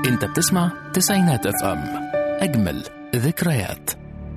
انت بتسمع تسعينات اف ام اجمل ذكريات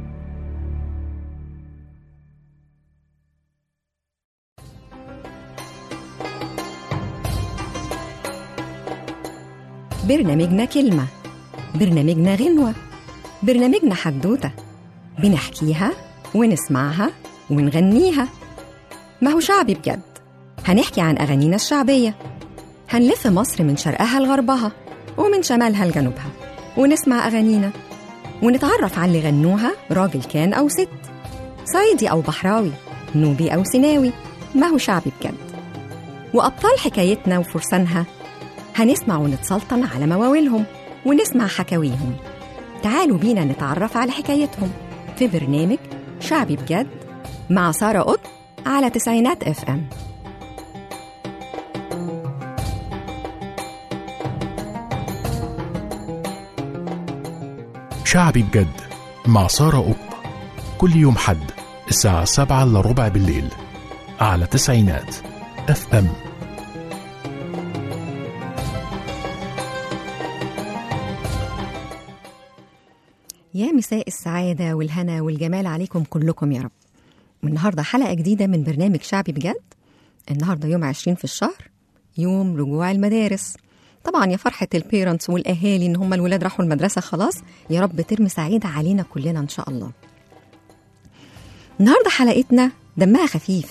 برنامجنا كلمة برنامجنا غنوة برنامجنا حدوتة بنحكيها ونسمعها ونغنيها ما هو شعبي بجد هنحكي عن أغانينا الشعبية هنلف مصر من شرقها لغربها ومن شمالها لجنوبها ونسمع أغانينا ونتعرف على اللي غنوها راجل كان أو ست صعيدي أو بحراوي نوبي أو سيناوي ما هو شعبي بجد وأبطال حكايتنا وفرسانها هنسمع ونتسلطن على مواويلهم ونسمع حكاويهم تعالوا بينا نتعرف على حكايتهم في برنامج شعبي بجد مع سارة قط على تسعينات اف ام شعبي بجد مع سارة قط كل يوم حد الساعة سبعة إلا ربع بالليل على تسعينات اف ام يا مساء السعادة والهنا والجمال عليكم كلكم يا رب والنهاردة حلقة جديدة من برنامج شعبي بجد النهاردة يوم 20 في الشهر يوم رجوع المدارس طبعا يا فرحة البيرنتس والأهالي إن هم الولاد راحوا المدرسة خلاص يا رب ترم سعيدة علينا كلنا إن شاء الله النهاردة حلقتنا دمها خفيف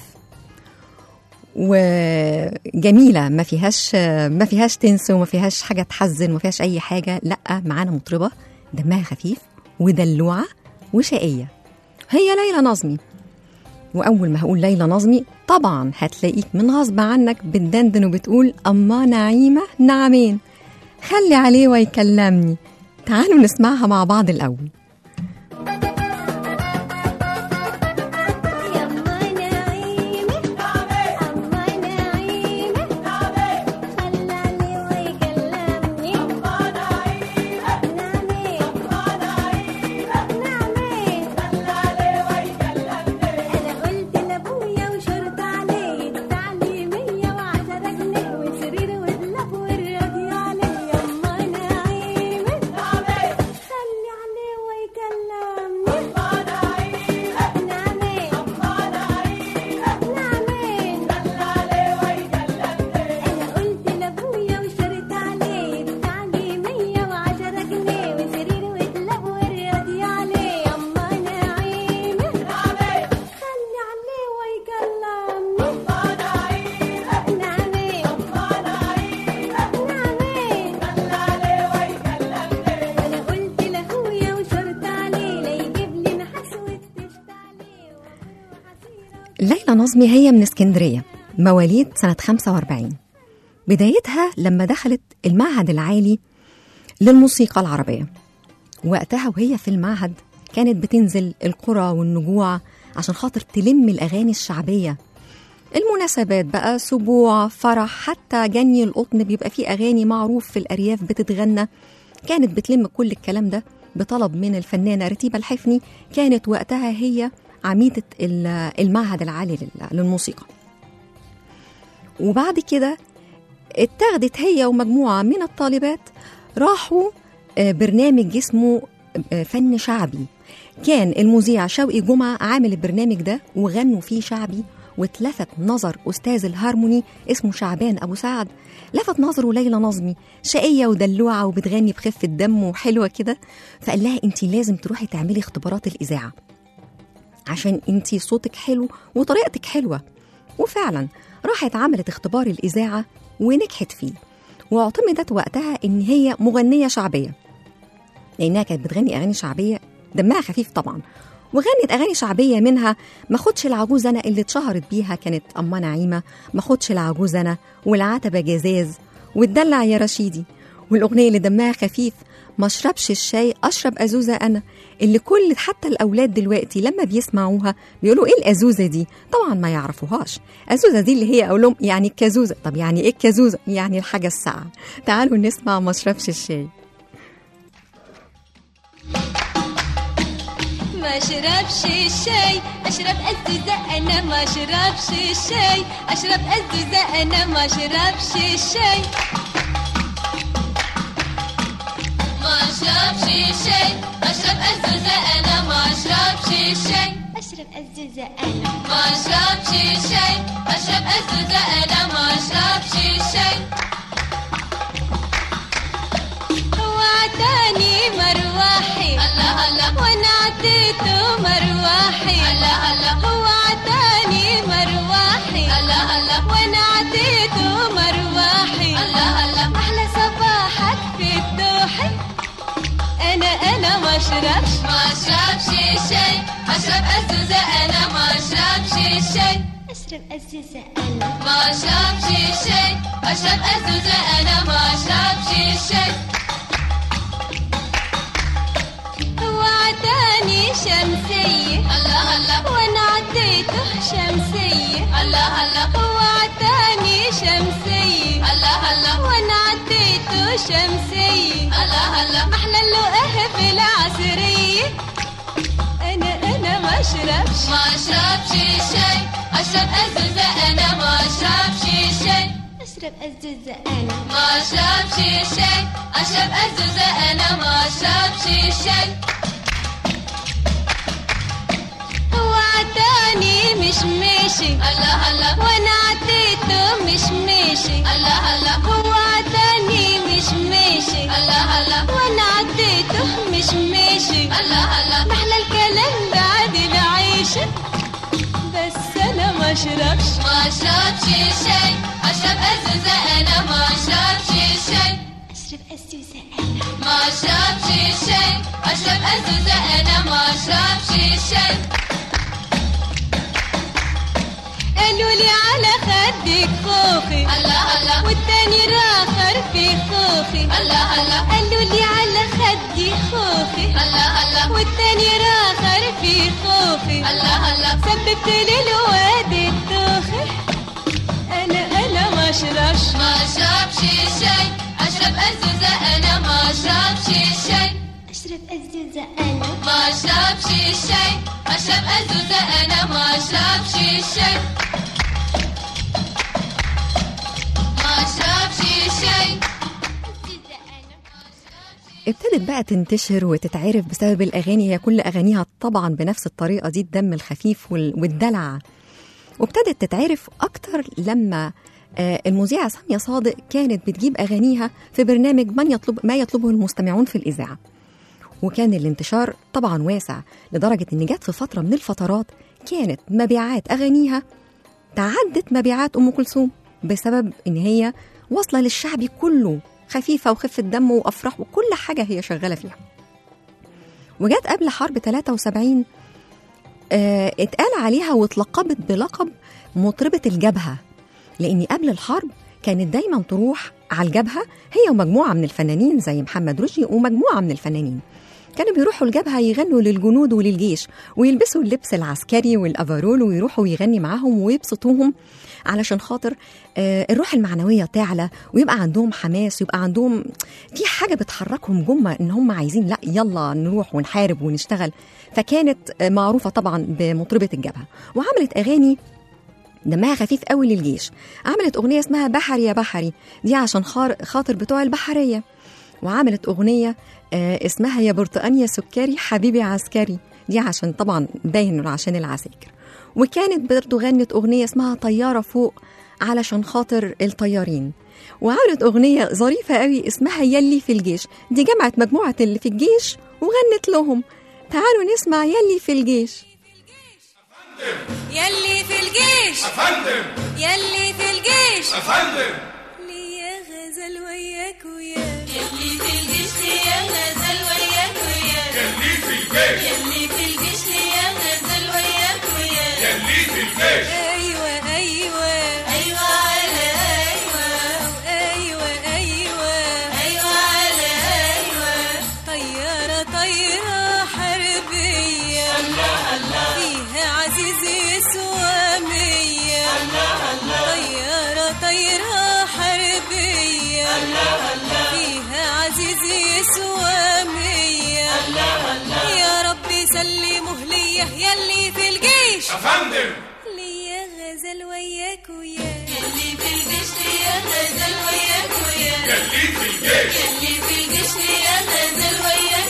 وجميلة ما فيهاش ما فيهاش تنس وما فيهاش حاجة تحزن وما فيهاش أي حاجة لأ معانا مطربة دمها خفيف ودلوعة وشقية هي ليلى نظمي وأول ما هقول ليلى نظمي طبعا هتلاقيك من غصب عنك بتدندن وبتقول أما نعيمة نعمين خلي عليه ويكلمني تعالوا نسمعها مع بعض الأول يما نعيمة أما نعيمة خلاني ويكلمني أما نعيمة نعمي نعمي خلاني ويكلمني أنا قلت لأبويا وشرط عليه التعليمية وعشرة جنيه وسرير ودلاب والراديو عليه يما نعيمة خلي عليه ويكلمني أما نعيمة نعمي أنا قلت لأبويا وشرط عليه التعليمية وعشرة جنيه وسرير ودلاب والراديو عليه يما نعيمة خلي عليه ويكلمني أما نعيمة نعمي نعمي أنا قلت لأخويا وشرط عليه لا يجيب لي نحاس وتشت عليه وحسيرة ليلى نظمي هي من اسكندرية مواليد سنة 45 بدايتها لما دخلت المعهد العالي للموسيقى العربية وقتها وهي في المعهد كانت بتنزل القرى والنجوع عشان خاطر تلم الأغاني الشعبية المناسبات بقى سبوع فرح حتى جني القطن بيبقى فيه أغاني معروف في الأرياف بتتغنى كانت بتلم كل الكلام ده بطلب من الفنانة رتيبة الحفني كانت وقتها هي عميدة ال- المعهد العالي لل- للموسيقى وبعد كده اتخذت هي ومجموعة من الطالبات راحوا آه، برنامج اسمه آه، فن شعبي كان المذيع شوقي جمعة عامل البرنامج ده وغنوا فيه شعبي واتلفت نظر أستاذ الهارموني اسمه شعبان أبو سعد لفت نظره ليلى نظمي شقية ودلوعة وبتغني بخفة دم وحلوة كده فقال لها انت لازم تروحي تعملي اختبارات الإذاعة عشان انتي صوتك حلو وطريقتك حلوة وفعلا راحت عملت اختبار الإذاعة ونجحت فيه واعتمدت وقتها إن هي مغنية شعبية لأنها كانت بتغني أغاني شعبية دمها خفيف طبعا وغنت أغاني شعبية منها ما خدش العجوز أنا اللي اتشهرت بيها كانت أما نعيمة ما خدش العجوز أنا والعتبة جزاز واتدلع يا رشيدي والأغنية اللي دمها خفيف ما اشربش الشاي اشرب ازوزه انا اللي كل حتى الاولاد دلوقتي لما بيسمعوها بيقولوا ايه الازوزه دي طبعا ما يعرفوهاش ازوزه دي اللي هي اقول لهم يعني الكازوزه طب يعني ايه الكازوزه يعني الحاجه الساقعه تعالوا نسمع ما اشربش الشاي ما اشربش الشاي اشرب ازازه انا ما اشربش الشاي اشرب ازازه انا ما اشربش الشاي اشربش شاي اشرب ازازة انا ما اشربش شاي اشرب الزوزة انا ما اشربش شاي اشرب ازازة انا ما اشربش شاي هو عطاني مروحي الله الله وانا عطيته مروحي الله الله هو عطاني مروحي الله الله وانا عطيته مروحي الله الله احلى صباحك في الدوحي انا انا ما اشربش ما اشربش شاي اشرب ازازة انا ما اشربش شاي اشرب الزوزة انا ما اشربش شاي اشرب ازازة انا ما اشربش شاي هو عطاني شمسية الله الله وانا عطيته شمسية الله الله هو عطاني شمسية الله الله وانا عطيته شمسية الله الله احلى اللقاه في العصرية انا انا ما اشربش ما اشربش شاي اشرب ازازة انا ما اشربش شاي اشرب الزوزة انا ما اشربش شاي اشرب ازازة انا ما اشربش شاي هو عطاني مش ماشي الله الله وانا عطيته مش ماشي الله الله هو عطاني مش ماشي الله الله وانا عطيته مش ماشي الله الله محلى الكلام بعد العيشة بس انا ما اشربش ما اشربش شاي اشرب ازازة انا ما اشربش شاي اشرب الزوزة انا ما اشربش شاي اشرب ازازة انا ما اشربش شاي قالوا لي على خدك خوخي الله الله والتاني راخر في خوخي الله الله قالوا لي على خدي خوخي الله الله والتاني راخر في خوخي الله الله سببت لي الواد الدوخي انا انا ما اشربش ما اشربش شاي اشرب ازازة انا ما اشربش شاي اشرب الزوزة انا ما اشربش شاي اشرب ازازة انا ما اشربش شاي ما اشربش شاي ابتدت بقى تنتشر وتتعرف بسبب الأغاني هي كل أغانيها طبعا بنفس الطريقة دي الدم الخفيف وال- والدلع وابتدت تتعرف أكتر لما آه، المذيعة سامية صادق كانت بتجيب أغانيها في برنامج من يطلب ما يطلبه المستمعون في الإذاعة وكان الانتشار طبعا واسع لدرجة إن جت في فترة من الفترات كانت مبيعات أغانيها تعدت مبيعات أم كلثوم بسبب إن هي واصلة للشعب كله خفيفة وخفة دم وأفراح وكل حاجة هي شغالة فيها وجت قبل حرب 73 آه اتقال عليها واتلقبت بلقب مطربة الجبهة لأن قبل الحرب كانت دايما تروح على الجبهة هي ومجموعة من الفنانين زي محمد رشدي ومجموعة من الفنانين كانوا بيروحوا الجبهة يغنوا للجنود وللجيش ويلبسوا اللبس العسكري والأفرول ويروحوا يغني معاهم ويبسطوهم علشان خاطر آه، الروح المعنوية تعلى ويبقى عندهم حماس ويبقى عندهم في حاجة بتحركهم جمة إن هم عايزين لا يلا نروح ونحارب ونشتغل فكانت آه، معروفة طبعا بمطربة الجبهة وعملت أغاني دمها خفيف قوي للجيش عملت أغنية اسمها بحري يا بحري دي عشان خار- خاطر بتوع البحرية وعملت أغنية آه، اسمها يا برتقان يا سكري حبيبي عسكري دي عشان طبعا باين إنه عشان العساكر وكانت برضه غنت أغنية اسمها طيارة فوق علشان خاطر الطيارين وعملت أغنية ظريفة قوي اسمها يلي في الجيش دي جمعت مجموعة اللي في الجيش وغنت لهم تعالوا نسمع يلي في الجيش يلي في الجيش افندم يلي في الجيش افندم ليا غزل وياك ويا يلي في الجيش يا غزل وياك ويا يلي في الجيش يلي في الجيش يا غزل وياك ويا يلي في الجيش ايوه ايوه ايوه على ايوه ايوه ايوه ايوه على ايوه طيارة طيارة حربية الله الله فيها عزيز يسوى مية طيارة طيارة حربية فيها عزيز يسوى مية يا ربي سلمه ليا يلي في الجيش افندم ليا غزل وياك ويا يلي في الجيش يا غزل وياك ويا يلي في الجيش يلي في الجيش يا غزل وياك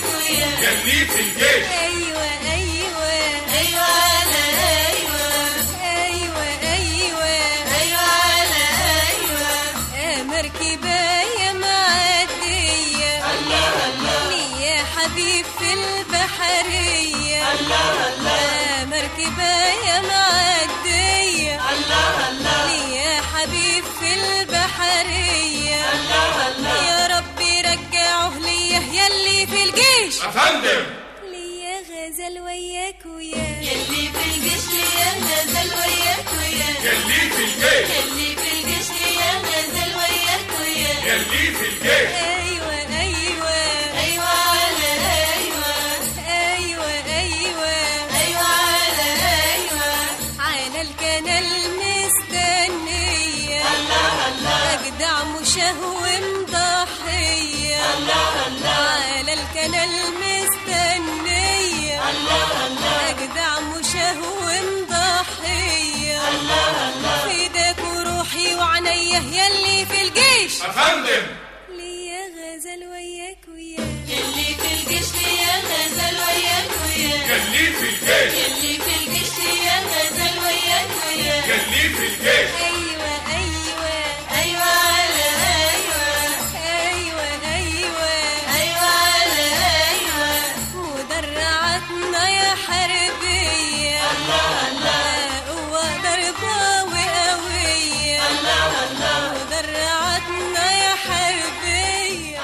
يلي في الجيش ايوه ايوه ايوه انا ايوه ايوه ايوه ايوه انا ايوه آه، مركبة يا معدية الله الله لي يا حبيب في البحرية الله الله آه، مركبة يا معدية الله الله لي يا حبيب في البحرية الله الله يا ربي رجعه ليا يلي في الجيش افندم ليا غزل وياك ويا يلي في الجيش ليا نزل وياك ويا يلي في الجيش يلي في الجيش ليا نزل وياك ويا يلي في الجيش ايوه ايوه ايوه انا ايوه ايوه ايوه ايوه انا ايوه على الكنال مستنية الله الله أجدع مشهو مضحية الله الله على الكنال مستنية الله الله أجدع مشهو مضحية الله الله فيدك وروحي وعنيا يلي في الجيش افندم ليا غزل وياك ويا يلي في الجيش ليا نزل وياك ويا يلي في الجيش يلي في الجيش ليا نزل وياك ويا يلي في الجيش أيوة أيوة ايوه انا ايوه أيوة أيوة ايوه انا ايوه مدرعتنا يا حربية الله الله قوة ضربة وقوية الله الله مدرعتنا يا حربية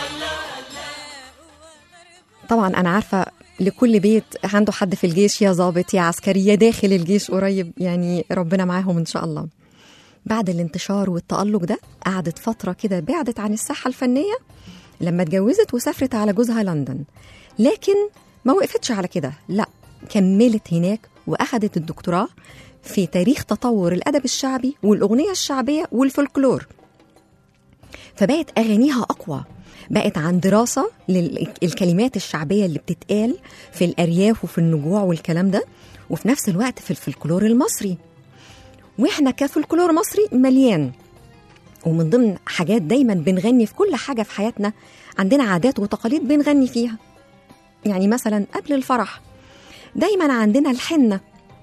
طبعا انا عارفه لكل بيت عنده حد في الجيش يا ضابط يا عسكري يا داخل الجيش قريب يعني ربنا معاهم ان شاء الله بعد الانتشار والتألق ده قعدت فترة كده بعدت عن الساحة الفنية لما اتجوزت وسافرت على جوزها لندن لكن ما وقفتش على كده لا كملت هناك وأخدت الدكتوراه في تاريخ تطور الأدب الشعبي والأغنية الشعبية والفولكلور فبقت أغانيها أقوى بقت عن دراسة للكلمات الشعبية اللي بتتقال في الأرياف وفي النجوع والكلام ده وفي نفس الوقت في الفلكلور المصري واحنا كفلكلور مصري مليان ومن ضمن حاجات دايما بنغني في كل حاجة في حياتنا عندنا عادات وتقاليد بنغني فيها يعني مثلا قبل الفرح دايما عندنا الحنة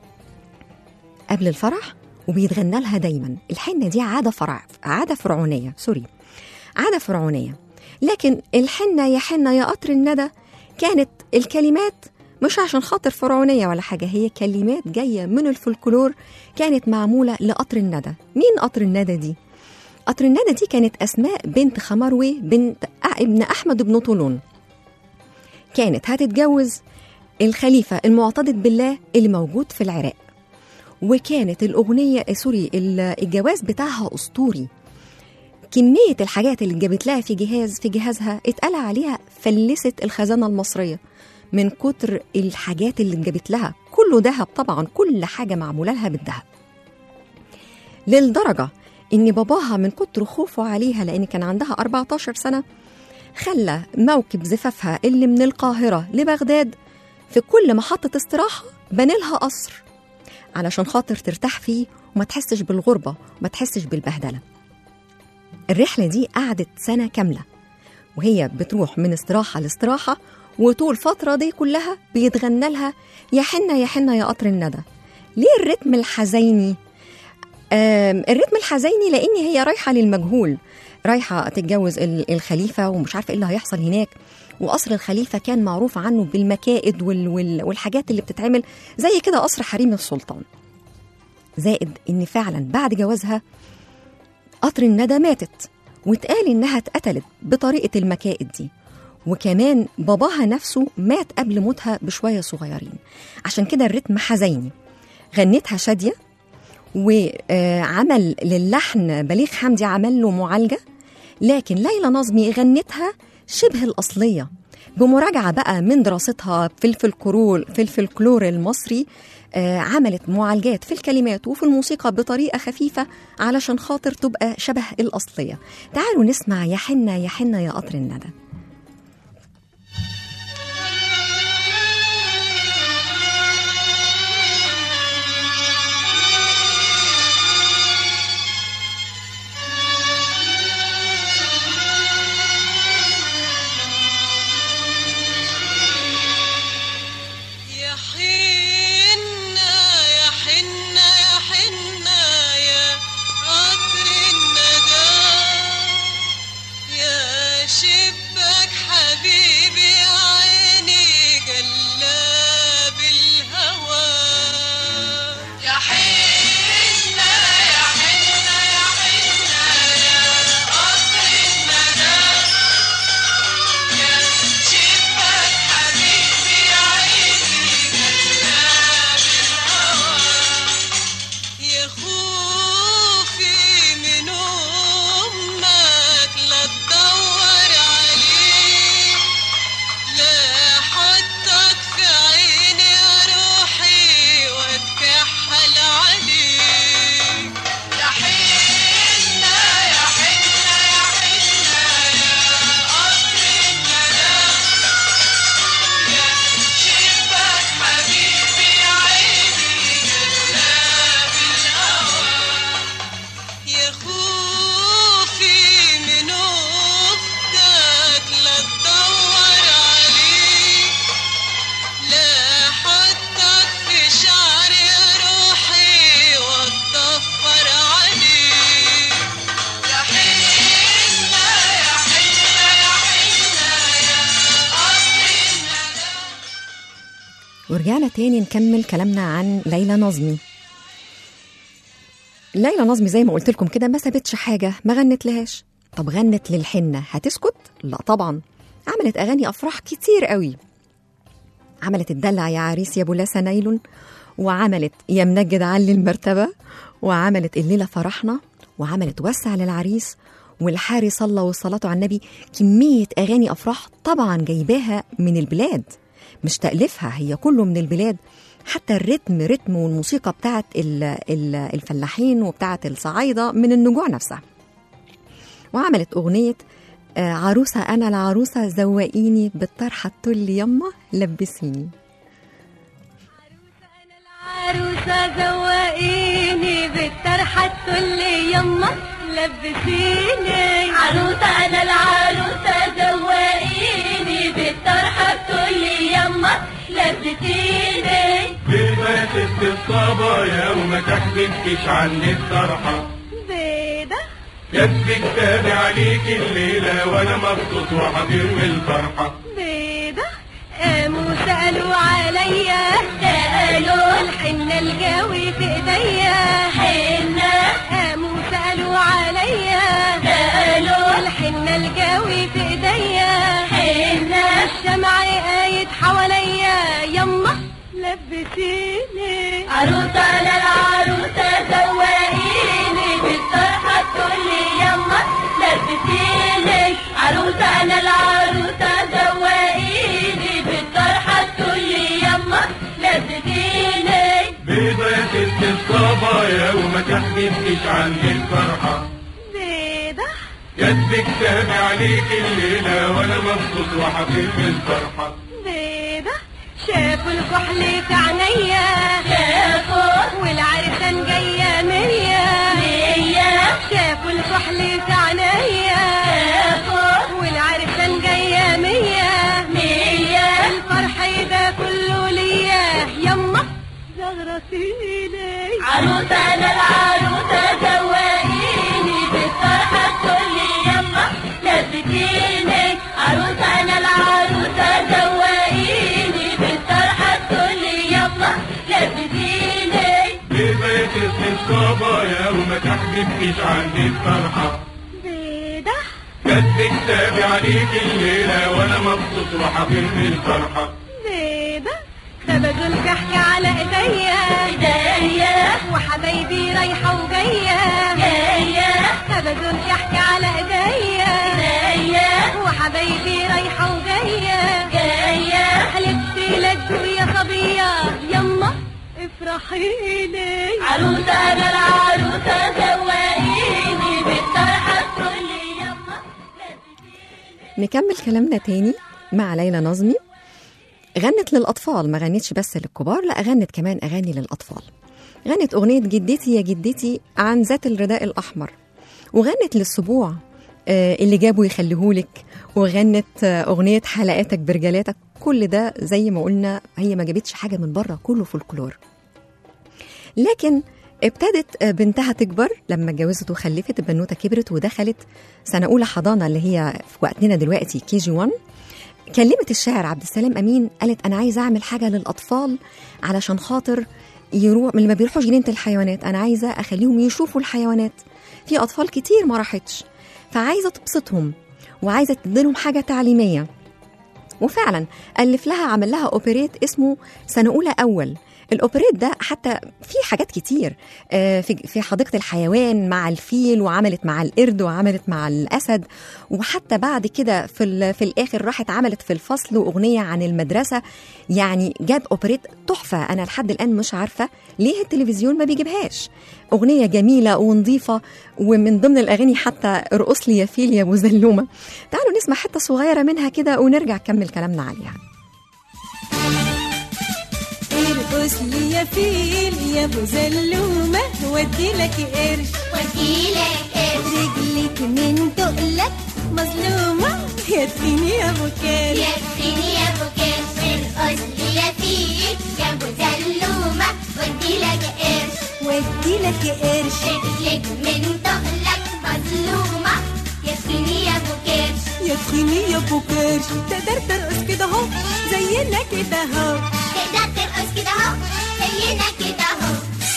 قبل الفرح وبيتغنى لها دايما الحنة دي عادة فرع عادة فرعونية سوري عادة فرعونية لكن الحنة يا حنة يا قطر الندى كانت الكلمات مش عشان خاطر فرعونية ولا حاجة هي كلمات جاية من الفولكلور كانت معمولة لقطر الندى مين قطر الندى دي؟ قطر الندى دي كانت أسماء بنت خمروي بنت ابن أحمد بن طولون كانت هتتجوز الخليفة المعتضد بالله اللي موجود في العراق وكانت الأغنية سوري الجواز بتاعها أسطوري كمية الحاجات اللي جابت لها في جهاز في جهازها اتقال عليها فلست الخزانة المصرية من كتر الحاجات اللي جابت لها كله ذهب طبعا كل حاجة معمولة لها بالذهب للدرجة إن باباها من كتر خوفه عليها لأن كان عندها 14 سنة خلى موكب زفافها اللي من القاهرة لبغداد في كل محطة استراحة بنلها قصر علشان خاطر ترتاح فيه وما تحسش بالغربة وما تحسش بالبهدلة الرحلة دي قعدت سنة كاملة وهي بتروح من استراحة لاستراحة وطول الفترة دي كلها بيتغنى لها يا حنة يا حنة يا قطر الندى ليه الرتم الحزيني؟ آم، الرتم الحزيني لأن هي رايحة للمجهول رايحة تتجوز ال- الخليفة ومش عارفة إيه اللي هيحصل هناك وقصر الخليفة كان معروف عنه بالمكائد وال وال والحاجات اللي بتتعمل زي كده قصر حريم السلطان زائد إن فعلا بعد جوازها قطر الندى ماتت واتقال إنها اتقتلت بطريقة المكائد دي وكمان باباها نفسه مات قبل موتها بشوية صغيرين عشان كده الرتم حزيني غنتها شادية وعمل للحن بليغ حمدي عمل له معالجة لكن ليلى نظمي غنتها شبه الأصلية بمراجعة بقى من دراستها في الفلكلور في الفلكلور المصري آه، عملت معالجات في الكلمات وفي الموسيقى بطريقة خفيفة علشان خاطر تبقى شبه الأصلية تعالوا نسمع يا حنة يا حنة يا قطر الندى يا ورجعنا تاني نكمل كلامنا عن ليلى نظمي ليلى نظمي زي ما قلت لكم كده ما سابتش حاجة ما غنت لهاش طب غنت للحنة هتسكت؟ لا طبعا عملت أغاني أفراح كتير قوي عملت الدلع يا عريس يا بولاسة نايلون وعملت يا منجد علي المرتبة وعملت الليلة فرحنا وعملت وسع للعريس والحاري صلى والصلاة على النبي كمية أغاني أفراح طبعا جايباها من البلاد مش تأليفها هي كله من البلاد حتى الريتم رتم والموسيقى بتاعت ال- ال- الفلاحين وبتاعت الصعايدة من النجوع نفسها وعملت أغنية آه، عروسة أنا العروسة زوقيني بالطرحة التل يما لبسيني عروسة زوقيني بالطرحة تقول يما لبسيني عروسة أنا العروسة زوقيني بالطرحة تقول يما لبسيني بيبات الصبايا وما تحبكش عني الطرحة بيضة يدك تابع عليك الليلة وانا مبسوط وحضير من الفرحة بيضة قاموا سألوا عليا سألوا الحنة الجوي في ايديا حنة قاموا سألوا عليا سألوا الحنة الجوي في ايديا حنة الشمع قايد حواليا يما لبسيني عروسة أنا العروسة زوقيني بالطرحة تقولي يما لبسيني عروسة أنا العروسة زوقيني بالطرحة تقولي يما لبسيني بيبات الصبايا وما تحبكش عني الفرحة بيضة يدك تابع عليك الليلة وانا مبسوط وحضير من الفرحة بيضة شافوا الكحل في عينيا شافوا والعرسان جاية مية مية شافوا الكحل في عينيا شافوا والعرسان جاية مية مية الفرح ده كله ليا يما زغرتيني عروسة أنا العروسة زوقيني بالفرحة تقولي يما لبسيني عروسة أنا العروسة زوقيني بالفرحة تقولي يما لبسيني بيبات الصبايا وما تحبكش عني الفرحة بيضة يدك تابع عليك الليلة وانا مبسوط وحضير من الفرحة بيضة خبزوا الكحك على ايديا ايديا وحبايبي رايحة وجاية جاية خبزوا الكحك على ايديا ايديا وحبايبي رايحة وجاية جاية حلفت لك يا صبية يما افرحيني عروسة انا العروسة زوقيني بالطرحة تقولي يما نكمل كلامنا تاني مع ليلى نظمي غنت للأطفال ما غنتش بس للكبار لا غنت كمان أغاني للأطفال غنت أغنية جدتي يا جدتي عن ذات الرداء الأحمر وغنت للسبوع آه، اللي جابوا يخليهولك وغنت آه، أغنية حلقاتك برجالاتك كل ده زي ما قلنا هي ما جابتش حاجة من بره كله فولكلور لكن ابتدت بنتها تكبر لما اتجوزت وخلفت البنوته كبرت ودخلت سنه اولى حضانه اللي هي في وقتنا دلوقتي كي جي 1 كلمت الشاعر عبد السلام امين قالت انا عايزه اعمل حاجه للاطفال علشان خاطر يروح من اللي ما بيروحوش جنينه الحيوانات انا عايزه اخليهم يشوفوا الحيوانات في اطفال كتير ما راحتش فعايزه تبسطهم وعايزه تديلهم حاجه تعليميه وفعلا الف لها عمل لها اوبريت اسمه سنه اولى اول الاوبريت ده حتى في حاجات كتير آه، في في حديقه الحيوان مع الفيل وعملت مع القرد وعملت مع الاسد وحتى بعد كده في ال- في الاخر راحت عملت في الفصل اغنيه عن المدرسه يعني جاب اوبريت تحفه انا لحد الان مش عارفه ليه التلفزيون ما بيجيبهاش اغنيه جميله ونظيفه ومن ضمن الاغاني حتى ارقص لي يا فيل يا ابو زلومه تعالوا نسمع حته صغيره منها كده ونرجع نكمل كلامنا عليها ارقص لي يا فيل يا ابو زلومه ودي لك قرش وديلك قرش رجلك من تقلك مظلومه يا تخيني يا ابو كال يكفيني يا ابو كرش ارقص لي يا فيك يا ابو زلومه وديلك قرش ودي لك قرش رجلك من تقلك مظلومه يكفيني يا ابو كرش يا تخيني يا ابو كرش تقدر ترقص كده اهو زينا كده اهو تقدر كده اهو زينا كده اهو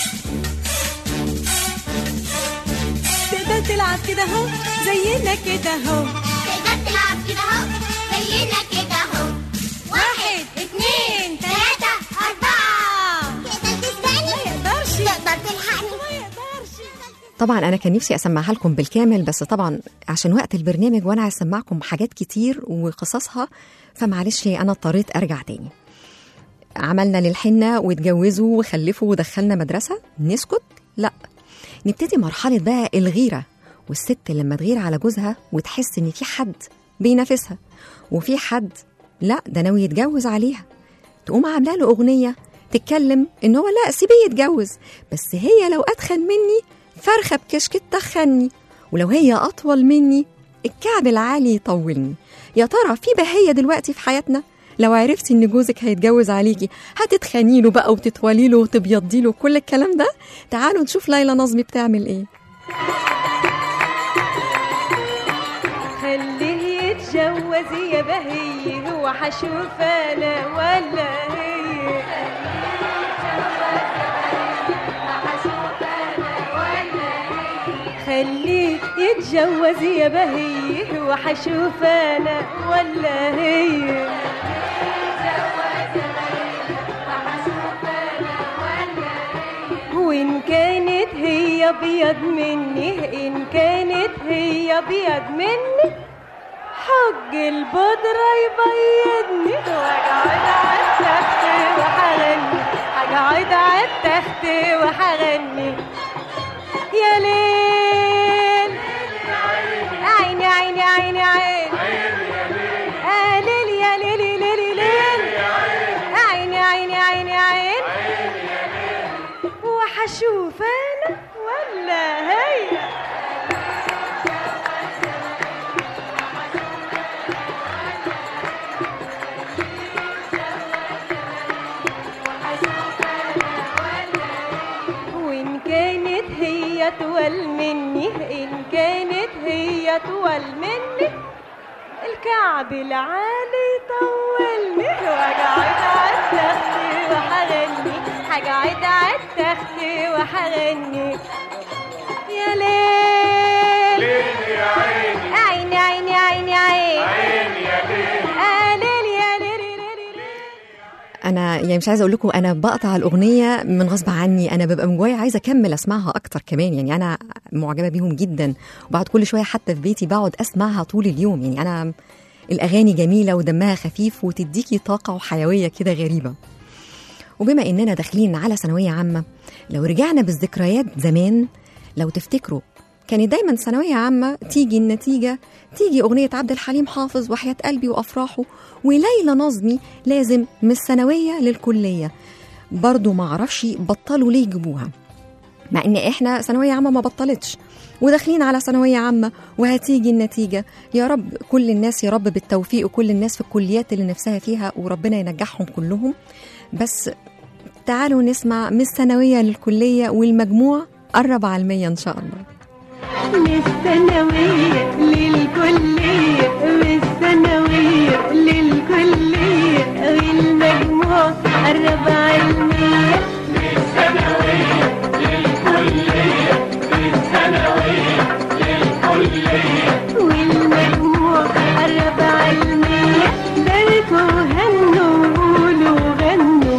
تقدر تلعب كده اهو زينا كده اهو تقدر تلعب كده اهو زينا كده اهو واحد اتنين تلاتة أربعة تقدر تسبقني ما يقدرش تقدر تلحقني ما يقدرش طبعا انا كان نفسي اسمعها لكم بالكامل بس طبعا عشان وقت البرنامج وانا عايز اسمعكم حاجات كتير وقصصها فمعلش انا اضطريت ارجع تاني عملنا للحنة واتجوزوا وخلفوا ودخلنا مدرسة نسكت لا نبتدي مرحلة بقى الغيرة والست لما تغير على جوزها وتحس ان في حد بينافسها وفي حد لا ده ناوي يتجوز عليها تقوم عامله له اغنيه تتكلم ان هو لا سيبيه يتجوز بس هي لو اتخن مني فرخه بكشك تخني ولو هي اطول مني الكعب العالي يطولني يا ترى في بهيه دلوقتي في حياتنا لو عرفتي ان جوزك هيتجوز عليكي هتتخني له بقى وتتولي له وتبيضي له كل الكلام ده تعالوا نشوف ليلى نظمي بتعمل ايه خليه يتجوز يا بهي هو حشوف انا ولا هي خليه يتجوز يا بهي هو حشوف انا ولا هي وإن كانت هي أبيض مني إن كانت هي أبيض مني حج البودرة يبيضني وأقعد على التخت وحغني أقعد على التخت وحغني يا ليل عيني عيني عيني عيني آه ليل يا ليل ليل ليل عيني عيني عيني عيني وحشوف انا ولا هي وإن كانت هي أطول مني إن كانت هي أطول مني الكعب العالي يطولني وأقعد على التخت وحغني هقعد على التخت وحغني يا ليل يا عيني عيني عيني عيني عيني عيني يا ليل آه ليل يا ليل ليل ليل انا يعني مش عايزه اقول لكم انا بقطع الاغنيه من غصب عني انا ببقى من جوايا عايزه اكمل اسمعها اكتر كمان يعني انا معجبه بيهم جدا وبعد كل شويه حتى في بيتي بقعد اسمعها طول اليوم يعني انا الاغاني جميله ودمها خفيف وتديكي طاقه وحيويه كده غريبه وبما اننا داخلين على ثانويه عامه لو رجعنا بالذكريات زمان لو تفتكروا كانت دايما ثانويه عامه تيجي النتيجه تيجي اغنيه عبد الحليم حافظ وحياه قلبي وافراحه وليلى نظمي لازم من الثانويه للكليه برضو ما اعرفش بطلوا ليه يجيبوها مع ان احنا ثانويه عامه ما بطلتش وداخلين على ثانويه عامه وهتيجي النتيجه يا رب كل الناس يا رب بالتوفيق وكل الناس في الكليات اللي نفسها فيها وربنا ينجحهم كلهم بس تعالوا نسمع من الثانويه للكليه والمجموع قرب على المية ان شاء الله من الثانوية للكلية من الثانوية للكلية والمجموع قرب علمية والمجموع قرب علمية باركوا هنوا وقولوا غنوا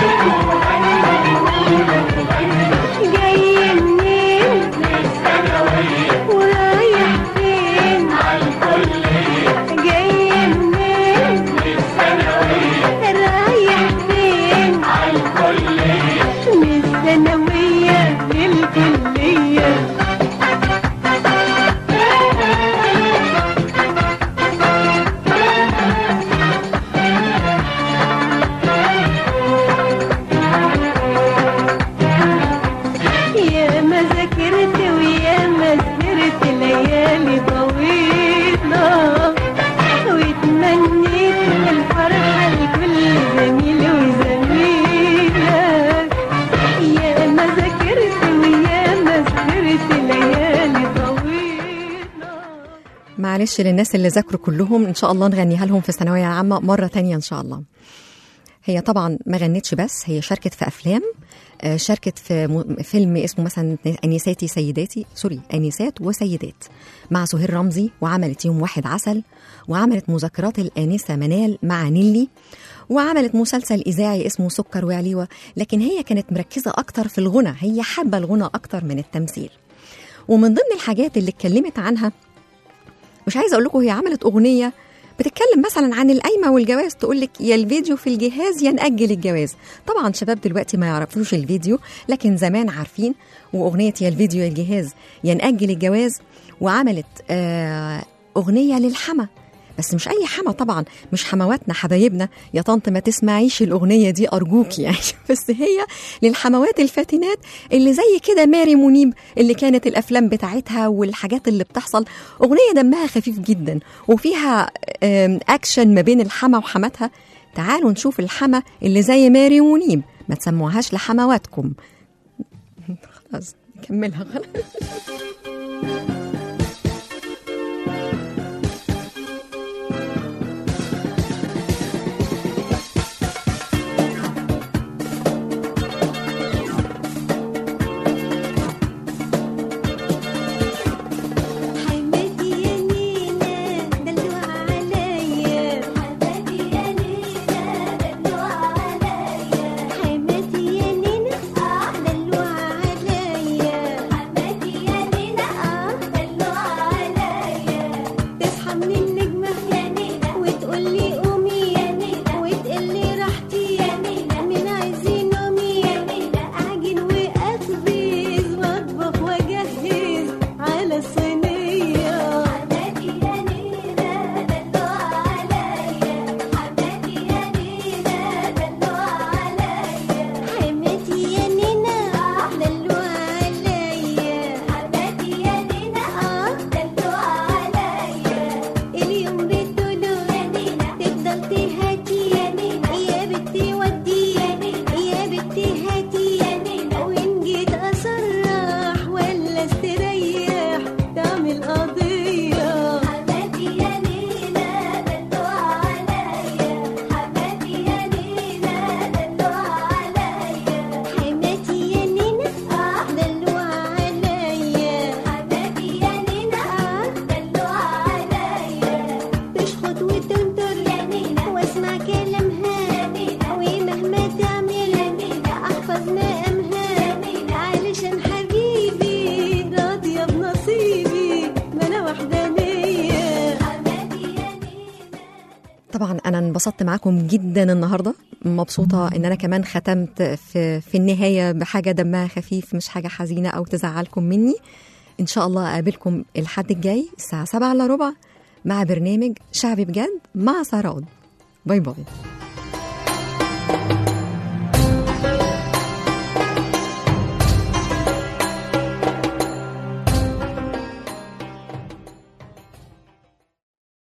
جاي منين ورايح فين جاي منين رايح فين من الثانوية للكلية يا ما ذاكرت ويا ما سهرت ليالي طويلة وتمنيت الفرحة لكل زميل وزميلة يا ما ذاكرت ويا ما سهرت ليالي طويلة معلش للناس اللي ذاكروا كلهم ان شاء الله نغنيها لهم في الثانويه العامه مره تانية ان شاء الله هي طبعا ما غنتش بس هي شاركت في افلام آه، شاركت في م- فيلم اسمه مثلا انساتي سيداتي سوري انسات وسيدات مع سهير رمزي وعملت يوم واحد عسل وعملت مذكرات الانسه منال مع نيلي وعملت مسلسل اذاعي اسمه سكر وعليوه لكن هي كانت مركزه اكتر في الغنى هي حابه الغنى اكتر من التمثيل ومن ضمن الحاجات اللي اتكلمت عنها مش عايزه اقول لكم هي عملت اغنيه بتتكلم مثلا عن القايمه والجواز تقول لك يا الفيديو في الجهاز يا ناجل الجواز طبعا شباب دلوقتي ما يعرفوش الفيديو لكن زمان عارفين واغنيه يا الفيديو يا الجهاز يا ناجل الجواز وعملت آه اغنيه للحما بس مش اي حما طبعا مش حمواتنا حبايبنا يا طنط ما تسمعيش الاغنيه دي ارجوك يعني بس هي للحموات الفاتنات اللي زي كده ماري منيب اللي كانت الافلام بتاعتها والحاجات اللي بتحصل اغنيه دمها خفيف جدا وفيها آم، اكشن ما بين الحما وحماتها تعالوا نشوف الحما اللي زي ماري منيب ما تسموهاش لحمواتكم خلاص نكملها خلاص حماتي يا نينا دلوع عليا حماتي يا نينا دلوع عليا حماتي يا نينا اه دلوع عليا حماتي يا نينا اه دلوع عليا تصحى من النجمة يا نينا وتقولي قومي يا نينا وتقلي راحتي يا نينا من عايزين امي يا نينا اعجن واخبز واطبخ واجهز على الصينية حماتي يا نينا دلوع عليا حماتي يا نينا دلوع عليا حماتي يا نينا اه دلوع عليا حماتي يا نينا اه دلوع عليا اليوم بالدلو يا نينا تفضل تهاتي يا نينا يا بنتي ودي يا نينا يا بنتي هاتي يا نينا وإن جيت أسرح ولا استريح تعمل قضية حماتي يا نينا دلوع عليا حماتي يا نينا دلوع عليا حماتي يا نينا اه دلوع عليا حماتي يا نينا اه دلوع عليا تشخط وتنطر يا نينا واسمع كلامها يا نينا ومهما تعمل يا نينا احفظ مقامها يا نينا علشان حبيبي راضية بنصيبي ما انا وحدانية حماتي يا نينا طبعا انا انبسطت معاكم جدا النهارده مبسوطه ان انا كمان ختمت في في النهايه بحاجه دمها خفيف مش حاجه حزينه او تزعلكم مني ان شاء الله اقابلكم الحد الجاي الساعه 7 الا ربع مع برنامج شعبي بجد مع سارة باي باي